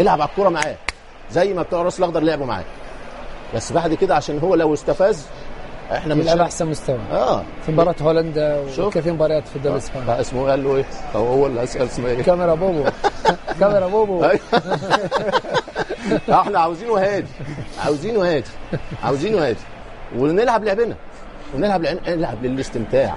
العب على الكوره معاه زي ما بتوع الراس الاخضر لعبوا معاه بس بعد كده عشان هو لو استفز احنا مش يلعب احسن مستوى اه في مباراه هولندا شوف. وكثير مباريات في الدوري الاسباني بقى اسمه إيه؟ قال له ايه هو هو اللي اسال اسمه ايه كاميرا بوبو كاميرا بوبو أيوة. احنا عاوزينه هادي عاوزينه هادي عاوزينه هادي ونلعب لعبنا ونلعب لعب- نلعب للاستمتاع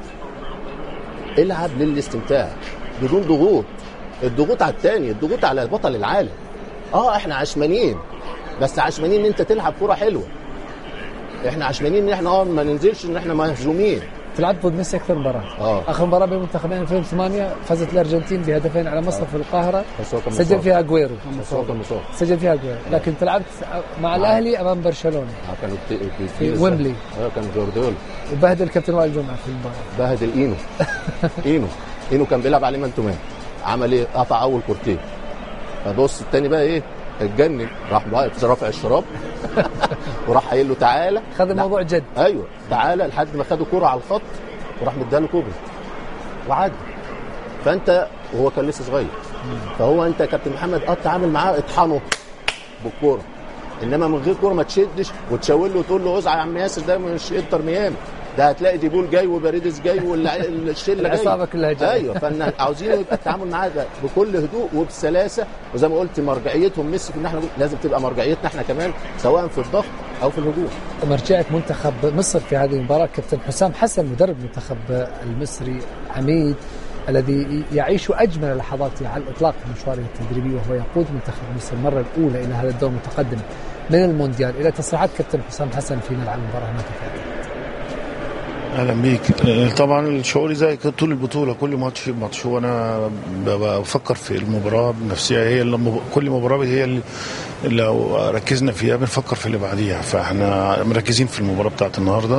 العب للاستمتاع بدون ضغوط الضغوط على التاني الضغوط على بطل العالم اه احنا عشمانين بس عشمانين ان انت تلعب كرة حلوه احنا عشمانين ان احنا اه ما ننزلش ان احنا مهزومين تلعب ضد ميسي اكثر مباراه اه اخر مباراه بين منتخبين 2008 فازت الارجنتين بهدفين على مصر في القاهره بس هو كان سجل مصاب. فيها اجويرو بس هو كان مصاب سجل فيها اجويرو لكن تلعبت مع الاهلي امام برشلونه آه، كانوا بت- بت- في بت- ويمبلي. اه كان جوارديولا وبهدل كابتن وائل جمعه في المباراه بهدل اينو اينو اينو كان بيلعب عليه مان تو مان عمل ايه قطع اول كورتين فبص التاني بقى ايه اتجنن راح بقى رافع الشراب وراح قايل له تعالى خذ لا. الموضوع جد ايوه تعالى لحد ما خدوا كرة على الخط وراح مديها كوبري وعدى فانت وهو كان لسه صغير فهو انت يا كابتن محمد اه تعامل معاه اطحنه بالكوره انما من غير كوره ما تشدش وتشاور له وتقول له اوزع يا عم ياسر ده مش انتر ميامي ده هتلاقي ديبول جاي وباريدس جاي والشله جاي العصابة كلها جاية. ايوه فاحنا عاوزين يبقى التعامل معاه ده بكل هدوء وبسلاسه وزي ما قلت مرجعيتهم ميسي في ان احنا لازم تبقى مرجعيتنا احنا كمان سواء في الضغط او في الهجوم مرجعة منتخب مصر في هذه المباراة كابتن حسام حسن مدرب المنتخب المصري عميد الذي يعيش أجمل لحظاته على الإطلاق في مشواره التدريبي وهو يقود منتخب مصر المرة الأولى إلى هذا الدور المتقدم من المونديال إلى تصريحات كابتن حسام حسن في ملعب المباراة هناك في عدن. اهلا بيك آه، طبعا شعوري زي كده طول البطوله كل ماتش ماتش وانا ب- بفكر في المباراه بنفسها هي اللي مب- كل مباراه هي اللي لو ركزنا فيها بنفكر في اللي بعديها فاحنا مركزين في المباراه بتاعت النهارده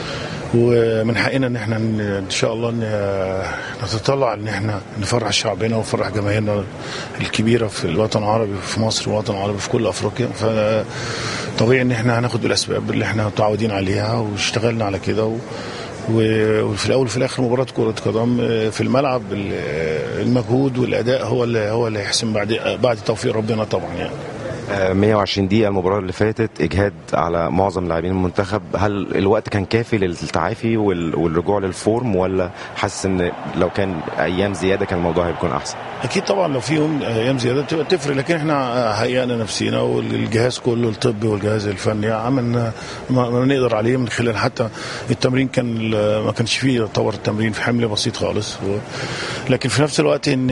ومن حقنا ان احنا ن- ان شاء الله ن- نتطلع ان احنا نفرح شعبنا ونفرح جماهيرنا الكبيره في الوطن العربي في مصر والوطن العربي في كل افريقيا فطبيعي ان احنا هناخد بالاسباب اللي احنا متعودين عليها واشتغلنا على كده و و- وفي الاول وفي الاخر مباراه كره قدم آه، في الملعب ال- آه، المجهود والاداء هو اللي هو اللي هيحسم بعد آه، بعد توفيق ربنا طبعا يعني آه، 120 دقيقة المباراة اللي فاتت إجهاد على معظم لاعبين المنتخب هل الوقت كان كافي للتعافي وال- والرجوع للفورم ولا حاسس إن لو كان أيام زيادة كان الموضوع هيكون أحسن؟ اكيد طبعا لو في يوم ايام زياده بتبقى تفرق لكن احنا هيئنا نفسينا والجهاز كله الطبي والجهاز الفني عملنا ما ما نقدر عليه من خلال حتى التمرين كان ال- ما كانش فيه يعتبر التمرين في حمل بسيط خالص و... لكن في نفس الوقت ان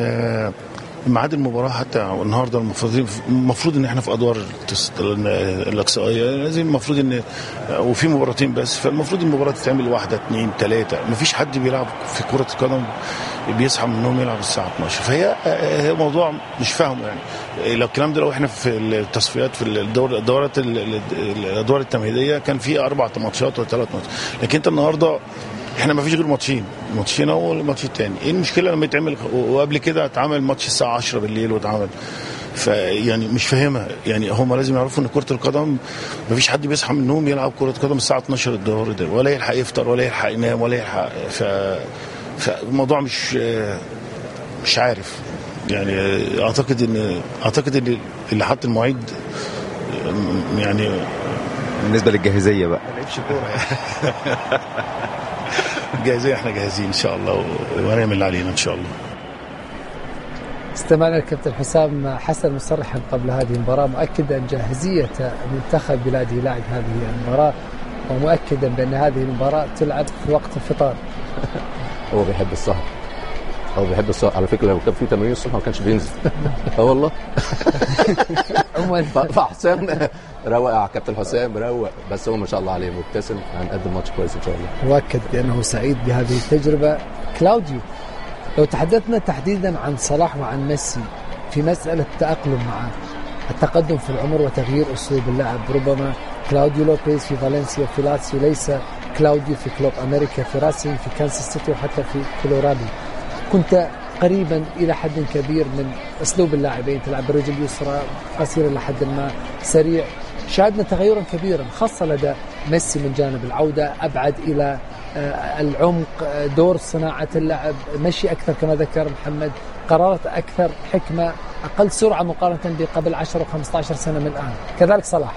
ميعاد المباراه حتى النهارده المفروض المفروض ان احنا في ادوار التس- الاقصائيه لازم المفروض ان وفي مباراتين بس فالمفروض المباراه تتعمل واحده اثنين ثلاثه مفيش حد بيلعب في كره القدم بيصحى من النوم يلعب الساعه 12 فهي هي موضوع مش فاهمه يعني لو الكلام ده لو احنا في التصفيات في الدور الدورات ال- ال- الادوار التمهيديه كان في اربع ماتشات ولا ثلاث ماتشات لكن انت النهارده احنا ما فيش غير ماتشين ماتشين اول والماتش الثاني ايه المشكله لما يتعمل وقبل كده اتعمل ماتش الساعه 10 بالليل واتعمل فيعني مش فاهمها يعني هم لازم يعرفوا ان كره القدم ما فيش حد بيصحى من النوم يلعب كره قدم الساعه 12 الظهر ده ولا يلحق يفطر ولا يلحق ينام ولا يلحق ف فالموضوع مش مش عارف يعني اعتقد ان اعتقد ان اللي حط المواعيد يعني بالنسبة للجاهزية بقى ما لعبش كوره جاهزين احنا جاهزين ان شاء الله وهنعمل اللي علينا ان شاء الله استمعنا الكابتن حسام حسن مصرحا قبل هذه المباراة مؤكدا جاهزية منتخب بلاده لعب هذه المباراة ومؤكدا بأن هذه المباراة تلعب في وقت الفطار هو بيحب السهر هو بيحب السهر على فكره لو كان في تمرين الصبح ما كانش بينزل اه والله عموما ف- فحسام روق يا كابتن حسام روق بس هو ما شاء الله عليه مبتسم هنقدم ماتش كويس ان شاء الله مؤكد بأنه سعيد بهذه التجربة كلاوديو لو تحدثنا تحديدا عن صلاح وعن ميسي في مسألة التأقلم معه التقدم في العمر وتغيير أسلوب اللعب ربما كلاوديو لوبيز في فالنسيا في لاتسيو ليس كلاوديو في كلوب أمريكا في راسين في كانساس سيتي وحتى في كولورادو كنت قريبا إلى حد كبير من أسلوب اللاعبين تلعب برجل يسرى قصير إلى حد ما سريع شاهدنا تغيرا كبيرا خاصة لدى ميسي من جانب العودة أبعد إلى آه، العمق آه، دور صناعة اللعب مشي أكثر كما ذكر محمد قرارات أكثر حكمة اقل سرعه مقارنه بقبل 10 و 15 سنه من الان كذلك صلاح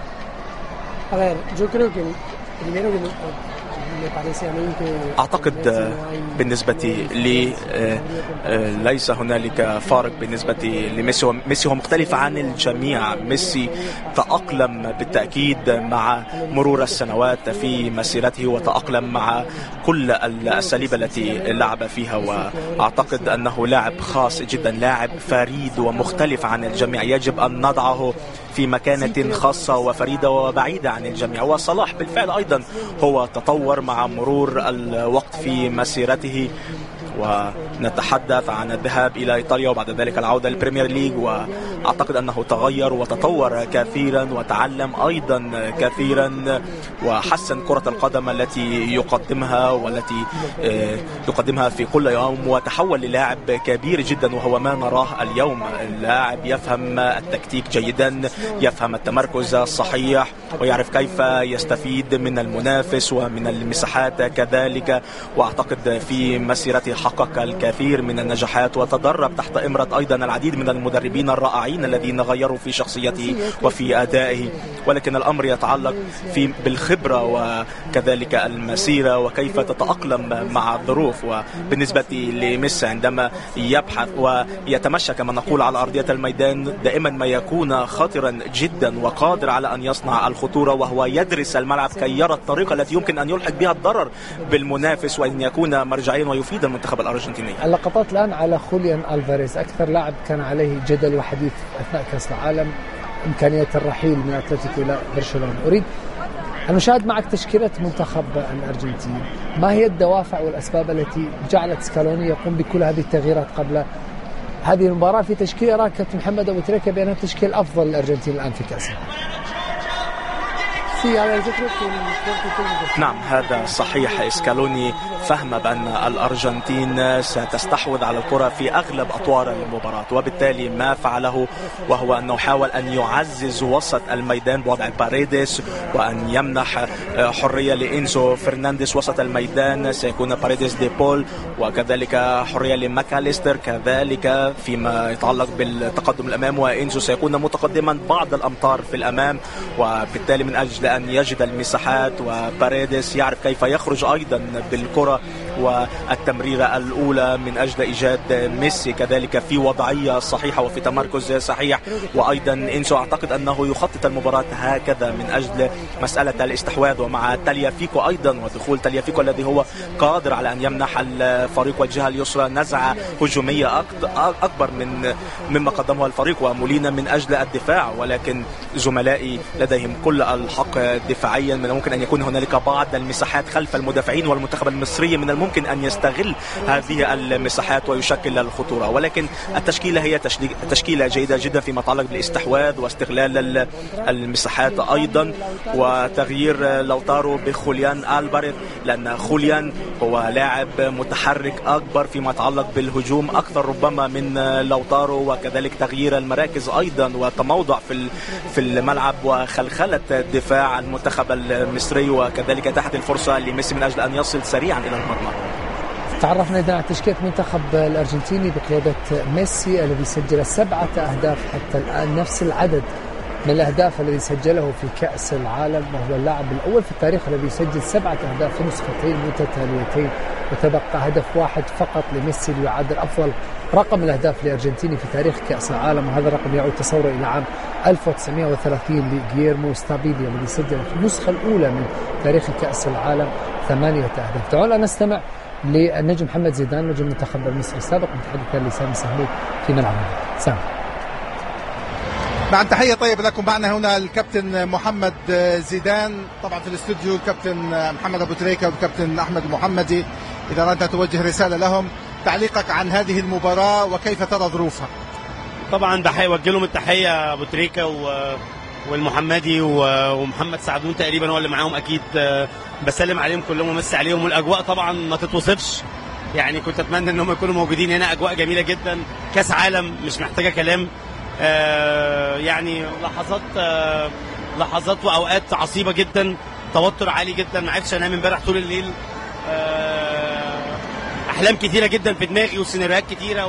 A ver, yo creo que primero que me parece a mí que أعتقد بالنسبة لي آه، آه، ليس هنالك فارق بالنسبة لميسي هو- ميسي هو مختلف عن الجميع ميسي تأقلم بالتأكيد مع مرور السنوات في مسيرته وتأقلم مع كل الأساليب التي لعب فيها وأعتقد أنه لاعب خاص جدا لاعب فريد ومختلف عن الجميع يجب أن نضعه في مكانة خاصة وفريدة وبعيدة عن الجميع وصلاح بالفعل أيضا هو تطور مع مرور الوقت في مسيرته ونتحدث عن الذهاب إلى إيطاليا وبعد ذلك العودة للبريمير ليج وأعتقد أنه تغير وتطور كثيرا وتعلم أيضا كثيرا وحسن كرة القدم التي يقدمها والتي آه، يقدمها في كل يوم وتحول للاعب كبير جدا وهو ما نراه اليوم اللاعب يفهم التكتيك جيدا يفهم التمركز الصحيح ويعرف كيف يستفيد من المنافس ومن المساحات كذلك واعتقد في مسيرته حقق الكثير من النجاحات وتدرب تحت امره ايضا العديد من المدربين الرائعين الذين غيروا في شخصيته وفي ادائه ولكن الامر يتعلق في بالخبره وكذلك المسيره وكيف تتاقلم مع الظروف وبالنسبه لميسي عندما يبحث ويتمشى كما نقول على ارضيه الميدان دائما ما يكون خطرا جدا وقادر على ان يصنع الخطوره وهو يدرس الملعب كي يرى الطريقه التي يمكن ان يلحق بها الضرر بالمنافس وان يكون مرجعيا ويفيد المنتخب الارجنتيني اللقطات الان على خوليان الفاريز اكثر لاعب كان عليه جدل وحديث اثناء كاس العالم امكانيه الرحيل من اتلتيكو الى برشلونه اريد ان اشاهد معك تشكيله منتخب الارجنتين ما هي الدوافع والاسباب التي جعلت سكالوني يقوم بكل هذه التغييرات قبل هذه المباراه في تشكيله يرى كابتن محمد ابو تريكه بانها التشكيل الافضل للارجنتين الان في كاس العالم Sí, a ver, yo creo que el cuerpo técnico نعم هذا صحيح اسكالوني فهم بان الارجنتين ستستحوذ على الكره في اغلب اطوار المباراه وبالتالي ما فعله وهو انه حاول ان يعزز وسط الميدان بوضع باريديس وان يمنح حريه لانزو فرنانديز وسط الميدان سيكون باريديس دي بول وكذلك حريه لماكاليستر كذلك فيما يتعلق بالتقدم الامام وانزو سيكون متقدما بعض الامتار في الامام وبالتالي من اجل ان يجد المساحات وباريديس يعرف كيف يخرج ايضا بالكره والتمريره الاولى من اجل ايجاد ميسي كذلك في وضعيه صحيحه وفي تمركز صحيح وايضا انسو اعتقد انه يخطط المباراه هكذا من اجل مساله الاستحواذ ومع تاليا فيكو ايضا ودخول تاليا فيكو الذي هو قادر على ان يمنح الفريق والجهه اليسرى نزعه هجوميه أك- اكبر من مما قدمه الفريق ومولينا من اجل الدفاع ولكن زملائي لديهم كل الحق دفاعيا من الممكن ان يكون هنالك بعض المساحات خلف المدافعين والمنتخب المصري من الممكن ان يستغل هذه المساحات ويشكل الخطوره ولكن التشكيله هي تشلي- تشكيله جيده جدا فيما يتعلق بالاستحواذ واستغلال ال- المساحات ايضا وتغيير لوتارو بخوليان الباريت لان خوليان هو لاعب متحرك اكبر فيما يتعلق بالهجوم اكثر ربما من لوتارو وكذلك تغيير المراكز ايضا وتموضع في ال- في الملعب وخلخله دفاع المنتخب المصري وكذلك تحت الفرصه لميسي من اجل ان يصل سريعا الى المرمى تعرفنا اذا على تشكيله منتخب الارجنتيني بقياده ميسي الذي سجل سبعه اهداف حتى الان نفس العدد من الاهداف الذي سجله في كاس العالم وهو اللاعب الاول في التاريخ الذي يسجل سبعه اهداف في نسختين متتاليتين وتبقى هدف واحد فقط لميسي ليعادل افضل رقم الاهداف لارجنتيني في تاريخ كاس العالم وهذا الرقم يعود تصوره الى عام 1930 لجيرمو ستابيليا الذي سجل في النسخه الاولى من تاريخ كاس العالم ثمانيه اهداف تعالوا نستمع للنجم محمد زيدان نجم المنتخب المصري السابق متحدثا لسامي سهمود في ملعب المباراة. سامي مع تحية طيب لكم معنا هنا الكابتن محمد زيدان طبعا في الاستوديو الكابتن محمد ابو تريكه والكابتن احمد المحمدي اذا اردت ان توجه رساله لهم تعليقك عن هذه المباراه وكيف ترى ظروفها طبعا بحي اوجه لهم التحيه ابو تريكه و... والمحمدي و... ومحمد سعدون تقريبا هو اللي معاهم اكيد آه، بسلم عليهم كلهم ومسي عليهم والاجواء طبعا ما تتوصفش يعني كنت اتمنى ان هم يكونوا موجودين هنا اجواء جميله جدا كاس عالم مش محتاجه كلام آه، يعني لحظات آه، لحظات واوقات عصيبه جدا توتر عالي جدا ما عرفتش انام امبارح طول الليل آه، احلام كتيره جدا في دماغي وسيناريوهات كتيره و...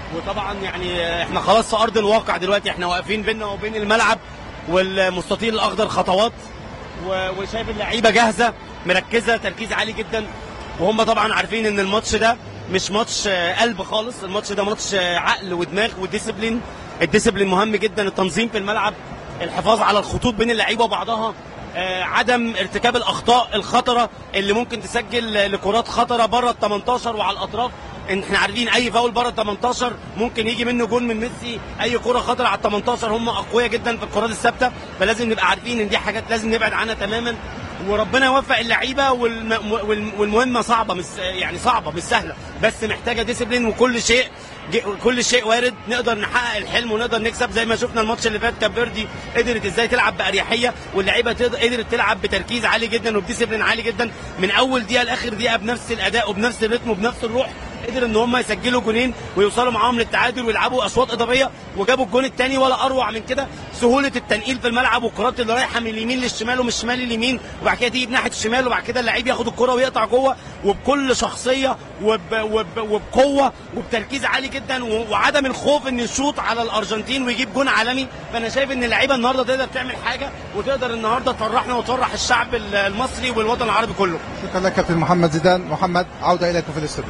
وطبعا يعني احنا خلاص في ارض الواقع دلوقتي احنا واقفين بيننا وبين الملعب والمستطيل الاخضر خطوات و- وشايف اللعيبه جاهزه مركزه تركيز عالي جدا وهم طبعا عارفين ان الماتش ده مش ماتش آه، قلب خالص الماتش ده ماتش آه، عقل ودماغ وديسيبلين الديسيبلين مهم جدا التنظيم في الملعب الحفاظ على الخطوط بين اللعيبه وبعضها آه، عدم ارتكاب الاخطاء الخطره اللي ممكن تسجل لكرات خطره بره ال 18 وعلى الاطراف إن احنا عارفين اي فاول بره ال 18 ممكن يجي منه جول من ميسي اي كره خطره على ال 18 هم اقوياء جدا في الكرات الثابته فلازم نبقى عارفين ان دي حاجات لازم نبعد عنها تماما وربنا يوفق اللعيبه والم... والم- والمهمه صعبه مش يعني صعبه مش سهله بس محتاجه ديسيبلين وكل شيء ج- كل شيء وارد نقدر نحقق الحلم ونقدر نكسب زي ما شفنا الماتش اللي فات كاب فيردي قدرت ازاي تلعب باريحيه واللعيبه تقدر- قدرت تلعب بتركيز عالي جدا وبديسيبلين عالي جدا من اول دقيقه لاخر دقيقه بنفس الاداء وبنفس الريتم وبنفس الروح قدر ان هم يسجلوا جونين ويوصلوا معاهم للتعادل ويلعبوا اشواط اضافيه وجابوا الجون الثاني ولا اروع من كده سهوله التنقيل في الملعب والكرات اللي رايحه من اليمين للشمال ومن الشمال لليمين وبعد كده تيجي ناحيه الشمال وبعد كده اللعيب ياخد الكره ويقطع جوه وبكل شخصيه وب وب وبقوه وبتركيز عالي جدا و- وعدم الخوف ان يشوط على الارجنتين ويجيب جون عالمي فانا شايف ان اللعيبه النهارده تقدر تعمل حاجه وتقدر النهارده تفرحنا وتفرح الشعب المصري والوطن العربي كله شكرا لك كابتن محمد زيدان محمد عودة إليكم في الاستوديو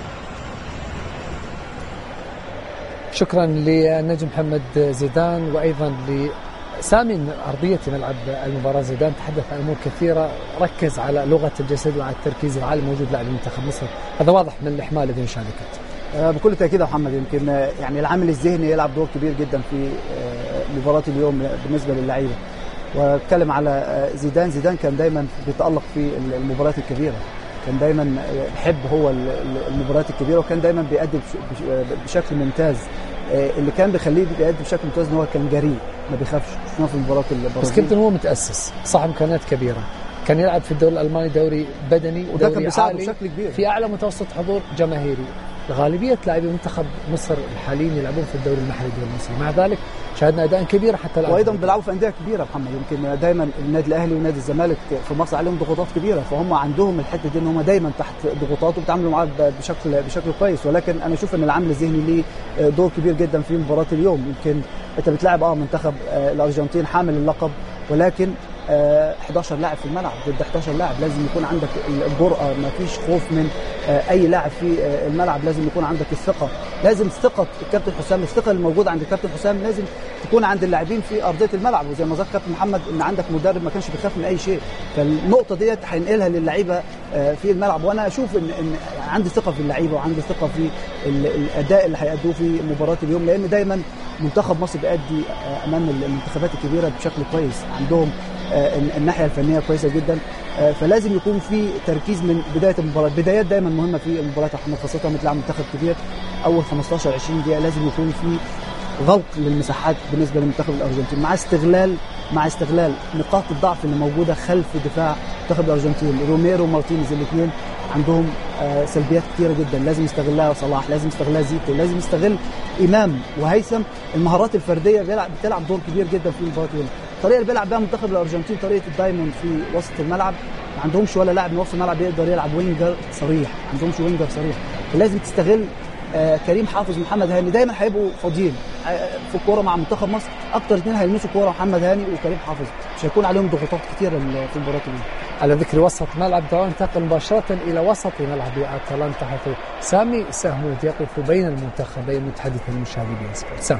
شكرا للنجم محمد زيدان وايضا لسامي من ارضيه ملعب المباراه زيدان تحدث عن امور كثيره ركز على لغه الجسد وعلى التركيز العالي موجود لاعب منتخب مصر هذا واضح من الاحمال الذي مشاركت آه، بكل تاكيد يا محمد يمكن آه، يعني العامل الذهني يلعب دور كبير جدا في آه، مباراه اليوم بالنسبه للعيبه واتكلم على آه، زيدان زيدان كان دايما بيتالق في المباريات الكبيره كان دايما آه، بيحب هو ال- ال- المباريات الكبيره وكان دايما بيأدي بش- بش- آه، بشكل ممتاز آه، اللي كان بيخليه بيأدي بشكل ممتاز ان هو كان جريء ما بيخافش شفناه في مباراه بس البرازيل كابتن هو متاسس صاحب امكانيات كبيره كان يلعب في الدوري الالماني دوري بدني وده كان ودوري بيساعده عالي بشكل كبير في اعلى متوسط حضور جماهيري غالبيه لاعبي منتخب مصر الحاليين يلعبون في الدوري المحلي الدوري المصري مع ذلك شاهدنا اداء كبير حتى الان وايضا بيلعبوا في انديه كبيره محمد يمكن دايما النادي الاهلي ونادي الزمالك في مصر عليهم ضغوطات كبيره فهم عندهم الحته دي ان هم دايما تحت ضغوطات وبيتعاملوا معاها ب- بشكل بشكل كويس ولكن انا اشوف ان العامل الذهني ليه دور كبير جدا في مباراه اليوم يمكن انت بتلاعب اه منتخب آه، الارجنتين حامل اللقب ولكن آه، 11 لاعب في الملعب ضد 11 لاعب لازم يكون عندك الجرأة ما فيش خوف من آه، اي لاعب في آه، الملعب لازم يكون عندك الثقة لازم ثقة الكابتن حسام الثقة الموجودة عند الكابتن حسام لازم تكون عند اللاعبين في ارضيه الملعب وزي ما ذكر كابتن محمد ان عندك مدرب ما كانش بيخاف من اي شيء فالنقطه ديت هينقلها للعيبه آه، في الملعب وانا اشوف ان ان عندي ثقه في اللعيبه وعندي ثقه في ال- الاداء اللي هيأدوه في مباراه اليوم لان دايما منتخب مصر بيأدي آه، امام المنتخبات الكبيره بشكل كويس عندهم آه، الناحيه الفنيه كويسه جدا آه، فلازم يكون في تركيز من بدايه المباراه بدايات دايما مهمه في المباريات يا محمد خاصه لما تلعب منتخب كبير اول 15 20 دقيقه لازم يكون في غلق للمساحات بالنسبه لمنتخب الارجنتين مع استغلال مع استغلال نقاط الضعف اللي موجوده خلف دفاع منتخب الارجنتين روميرو ومارتينيز الاثنين عندهم آه، سلبيات كثيره جدا لازم يستغلها صلاح لازم يستغلها زيكو لازم يستغل امام وهيثم المهارات الفرديه بيلعب بتلعب دور كبير جدا في المباراه اليوم الطريقه اللي بيلعب بيها منتخب الارجنتين طريقه الدايموند في وسط الملعب ما عندهمش ولا لاعب من وسط الملعب يقدر يلعب وينجر صريح ما عندهمش وينجر صريح فلازم تستغل آه، كريم حافظ ومحمد هاني دايما هيبقوا فاضيين آه، في الكوره مع منتخب مصر اكتر اثنين هيلمسوا كوره محمد هاني وكريم حافظ مش هيكون عليهم ضغوطات كثيره في المباراه اليوم على ذكر وسط ملعب دعونا ننتقل مباشرة إلى وسط ملعب أتلانتا حيث سامي سهمود يقف بين المنتخبين متحدثا لمشاهدي بي سبورت سامي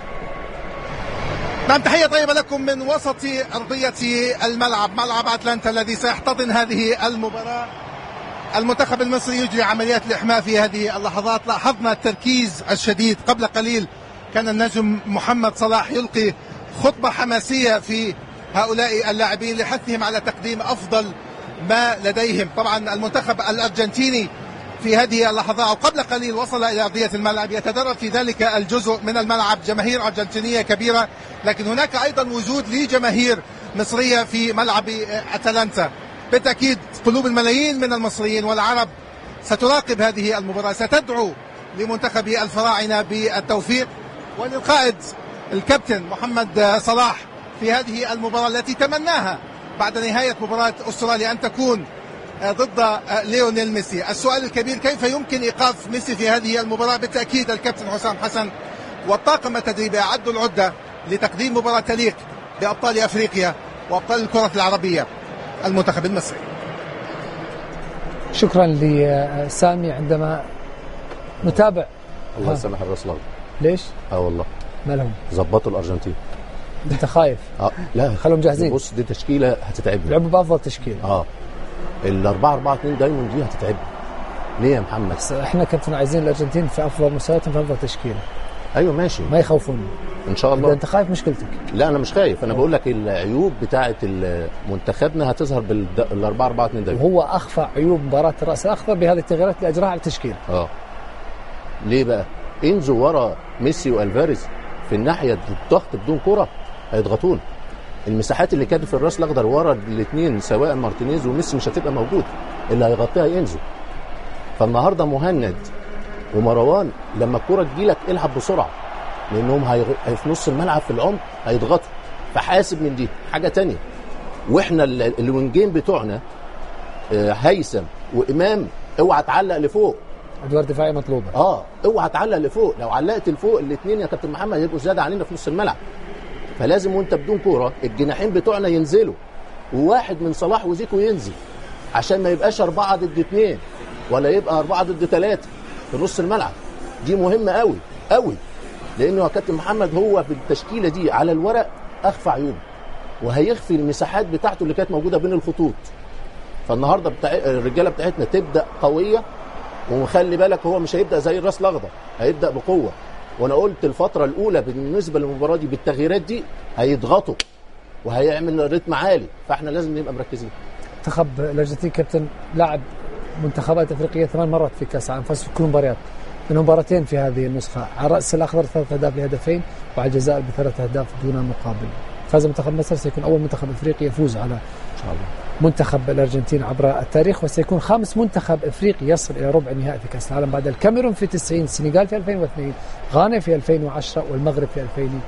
نعم تحية طيبة لكم من وسط أرضية الملعب ملعب أتلانتا الذي سيحتضن هذه المباراة المنتخب المصري يجري عمليات الإحماء في هذه اللحظات لاحظنا التركيز الشديد قبل قليل كان النجم محمد صلاح يلقي خطبة حماسية في هؤلاء اللاعبين لحثهم على تقديم أفضل ما لديهم طبعا المنتخب الأرجنتيني في هذه اللحظات أو قبل قليل وصل إلى أرضية الملعب يتدرج في ذلك الجزء من الملعب جماهير أرجنتينية كبيرة لكن هناك أيضا وجود لجماهير مصرية في ملعب أتلانتا بالتأكيد قلوب الملايين من المصريين والعرب ستراقب هذه المباراة ستدعو لمنتخب الفراعنة بالتوفيق وللقائد الكابتن محمد صلاح في هذه المباراة التي تمناها بعد نهاية مباراة أستراليا أن تكون آه، ضد آه، ليونيل ميسي السؤال الكبير كيف يمكن إيقاف ميسي في هذه المباراة بالتأكيد الكابتن حسام حسن والطاقم التدريبي أعدوا العدة لتقديم مباراة تليق بأبطال أفريقيا وأبطال الكرة العربية المنتخب المصري شكرا لسامي عندما نتابع الله ها. يسامح الراس الاخضر ليش؟ اه والله ما لهم ظبطوا الارجنتين انت خايف اه لا خلهم جاهزين. بص دي تشكيله هتتعبنا لعبوا بافضل تشكيل اه ال 4 4 2 دايموند دي هتتعبنا ليه يا محمد؟ بس احنا كنا عايزين الارجنتين في افضل مستوياتهم في افضل تشكيله ايوه ماشي ما يخوفون ان شاء اذا الله انت خايف مشكلتك لا انا مش خايف انا بقول لك العيوب بتاعه منتخبنا هتظهر بال 4 4 2 دايما وهو اخفى عيوب مباراه الراس الاخضر بهذه التغييرات اللي اجراها على التشكيل اه ليه بقى؟ انزوا ورا ميسي والفاريز في الناحيه الضغط بدون كره هيضغطونا المساحات اللي كانت في الراس الاخضر ورا الاثنين سواء مارتينيز وميسي مش هتبقى موجوده اللي هيغطيها ينزل فالنهارده مهند ومروان لما الكره تجيلك العب بسرعه لانهم هيغ... هي في نص الملعب في العمق هيضغطوا فحاسب من دي حاجه تانية واحنا ال- الوينجين بتوعنا آه، هيثم وامام اوعى تعلق لفوق ادوار دفاعيه مطلوبه اه اوعى تعلق لفوق لو علقت لفوق الاثنين يا كابتن محمد هيبقوا زياده علينا في نص الملعب فلازم وانت بدون كوره الجناحين بتوعنا ينزلوا وواحد من صلاح وزيكو ينزل عشان ما يبقاش أربعة ضد اثنين ولا يبقى أربعة ضد ثلاثة في نص الملعب دي مهمة قوي قوي لأنه يا كابتن محمد هو في التشكيلة دي على الورق أخفى عيوبه وهيخفي المساحات بتاعته اللي كانت موجودة بين الخطوط فالنهارده بتاع الرجاله بتاعتنا تبدا قويه وخلي بالك هو مش هيبدا زي الراس الاخضر هيبدا بقوه وانا قلت الفتره الاولى بالنسبه للمباراه دي بالتغييرات دي هيضغطوا وهيعمل رتم عالي فاحنا لازم نبقى مركزين منتخب الارجنتين كابتن لعب منتخبات افريقيه ثمان مرات في كاس العالم فاز في كل المباريات منهم مباراتين في هذه النسخه على الراس الاخضر ثلاث اهداف لهدفين وعلى الجزائر بثلاث اهداف دون مقابل فاز منتخب مصر سيكون اول منتخب افريقي يفوز على ان شاء الله منتخب الارجنتين عبر التاريخ وسيكون خامس منتخب افريقي يصل الى ربع نهائي في كاس العالم بعد الكاميرون في 90 السنغال في 2002 غانا في 2010 والمغرب في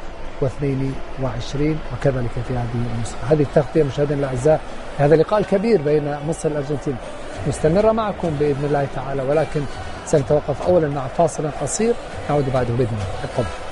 2022 وكذلك في هذه النسخه هذه التغطيه مشاهدينا الاعزاء هذا اللقاء الكبير بين مصر والارجنتين مستمره معكم باذن الله تعالى ولكن سنتوقف اولا مع فاصل قصير نعود بعده باذن الله اتفضل